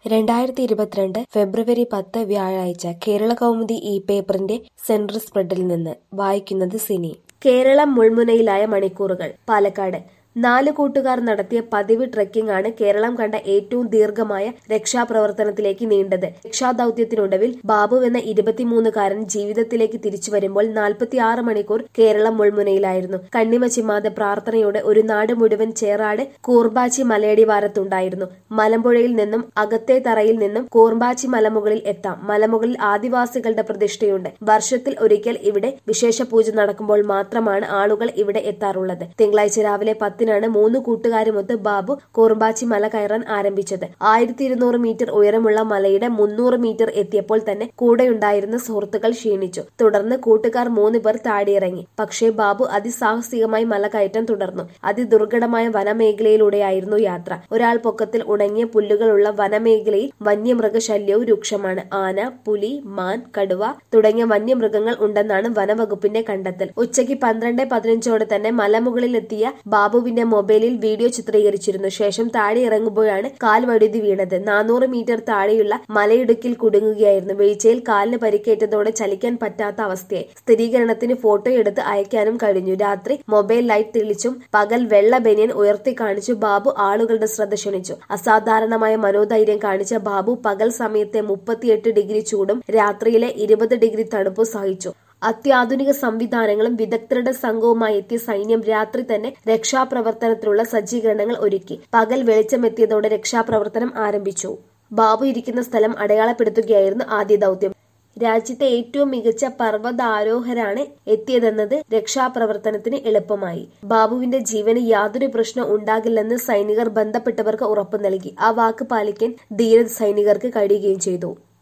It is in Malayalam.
രണ്ടായിരത്തി ഇരുപത്തിരണ്ട് ഫെബ്രുവരി പത്ത് വ്യാഴാഴ്ച കേരളകൗമുദി ഈ പേപ്പറിന്റെ സെന്റർ സ്പ്രെഡിൽ നിന്ന് വായിക്കുന്നത് സിനി കേരളം മുൾമുനയിലായ മണിക്കൂറുകൾ പാലക്കാട് നാല് കൂട്ടുകാർ നടത്തിയ പതിവ് ട്രെക്കിംഗ് ആണ് കേരളം കണ്ട ഏറ്റവും ദീർഘമായ രക്ഷാപ്രവർത്തനത്തിലേക്ക് നീണ്ടത് രക്ഷാദൌത്യത്തിനൊടുവിൽ ബാബു എന്ന ഇരുപത്തിമൂന്നുകാരൻ ജീവിതത്തിലേക്ക് തിരിച്ചു വരുമ്പോൾ നാൽപ്പത്തിയാറ് മണിക്കൂർ കേരളം മുൾമുനയിലായിരുന്നു കണ്ണിമ ചിമ്മാതെ പ്രാർത്ഥനയോടെ ഒരു നാട് മുഴുവൻ ചേറാട് കൂർബാച്ചി മലയടിവാരത്തുണ്ടായിരുന്നു മലമ്പുഴയിൽ നിന്നും അകത്തെ തറയിൽ നിന്നും കൂർബാച്ചി മലമുകളിൽ എത്താം മലമുകളിൽ ആദിവാസികളുടെ പ്രതിഷ്ഠയുണ്ട് വർഷത്തിൽ ഒരിക്കൽ ഇവിടെ വിശേഷ പൂജ നടക്കുമ്പോൾ മാത്രമാണ് ആളുകൾ ഇവിടെ എത്താറുള്ളത് തിങ്കളാഴ്ച രാവിലെ പത്തിനാണ് മൂന്ന് കൂട്ടുകാരുമൊത്ത് ബാബു കൂർബാച്ചി മല കയറാൻ ആരംഭിച്ചത് ആയിരത്തി ഇരുന്നൂറ് മീറ്റർ ഉയരമുള്ള മലയുടെ മുന്നൂറ് മീറ്റർ എത്തിയപ്പോൾ തന്നെ കൂടെയുണ്ടായിരുന്ന സുഹൃത്തുക്കൾ ക്ഷീണിച്ചു തുടർന്ന് കൂട്ടുകാർ മൂന്ന് പേർ താടിയിറങ്ങി പക്ഷേ ബാബു അതിസാഹസികമായി മല കയറ്റം തുടർന്നു അതിദുർഘടമായ വനമേഖലയിലൂടെയായിരുന്നു യാത്ര ഒരാൾ പൊക്കത്തിൽ ഉണങ്ങിയ പുല്ലുകളുള്ള വനമേഖലയിൽ വന്യമൃഗശല്യവും രൂക്ഷമാണ് ആന പുലി മാൻ കടുവ തുടങ്ങിയ വന്യമൃഗങ്ങൾ ഉണ്ടെന്നാണ് വനവകുപ്പിന്റെ കണ്ടെത്തൽ ഉച്ചയ്ക്ക് പന്ത്രണ്ട് പതിനഞ്ചോടെ തന്നെ മലമുകളിലെത്തിയ ബാബുവിന്റെ മൊബൈലിൽ വീഡിയോ ചിത്രീകരിച്ചിരുന്നു ശേഷം താഴെ ഇറങ്ങുമ്പോഴാണ് കാൽ വഴുതി വീണത് നാനൂറ് മീറ്റർ താഴെയുള്ള മലയിടുക്കിൽ കുടുങ്ങുകയായിരുന്നു വീഴ്ചയിൽ കാലിന് പരിക്കേറ്റതോടെ ചലിക്കാൻ പറ്റാത്ത അവസ്ഥയായി സ്ഥിരീകരണത്തിന് ഫോട്ടോ എടുത്ത് അയക്കാനും കഴിഞ്ഞു രാത്രി മൊബൈൽ ലൈറ്റ് തെളിച്ചും പകൽ വെള്ള ബനിയൻ ഉയർത്തി കാണിച്ചു ബാബു ആളുകളുടെ ശ്രദ്ധ ക്ഷണിച്ചു അസാധാരണമായ മനോധൈര്യം കാണിച്ച ബാബു പകൽ സമയത്തെ മുപ്പത്തിയെട്ട് ഡിഗ്രി ചൂടും രാത്രിയിലെ ഇരുപത് ഡിഗ്രി തണുപ്പും സഹിച്ചു അത്യാധുനിക സംവിധാനങ്ങളും വിദഗ്ധരുടെ സംഘവുമായി എത്തിയ സൈന്യം രാത്രി തന്നെ രക്ഷാപ്രവർത്തനത്തിനുള്ള സജ്ജീകരണങ്ങൾ ഒരുക്കി പകൽ വെളിച്ചമെത്തിയതോടെ രക്ഷാപ്രവർത്തനം ആരംഭിച്ചു ബാബു ഇരിക്കുന്ന സ്ഥലം അടയാളപ്പെടുത്തുകയായിരുന്നു ആദ്യ ദൗത്യം രാജ്യത്തെ ഏറ്റവും മികച്ച പർവ്വതാരോഹരാണ് എത്തിയതെന്നത് രക്ഷാപ്രവർത്തനത്തിന് എളുപ്പമായി ബാബുവിന്റെ ജീവന് യാതൊരു പ്രശ്നം ഉണ്ടാകില്ലെന്ന് സൈനികർ ബന്ധപ്പെട്ടവർക്ക് ഉറപ്പു നൽകി ആ വാക്ക് പാലിക്കാൻ ധീര സൈനികർക്ക് കഴിയുകയും ചെയ്തു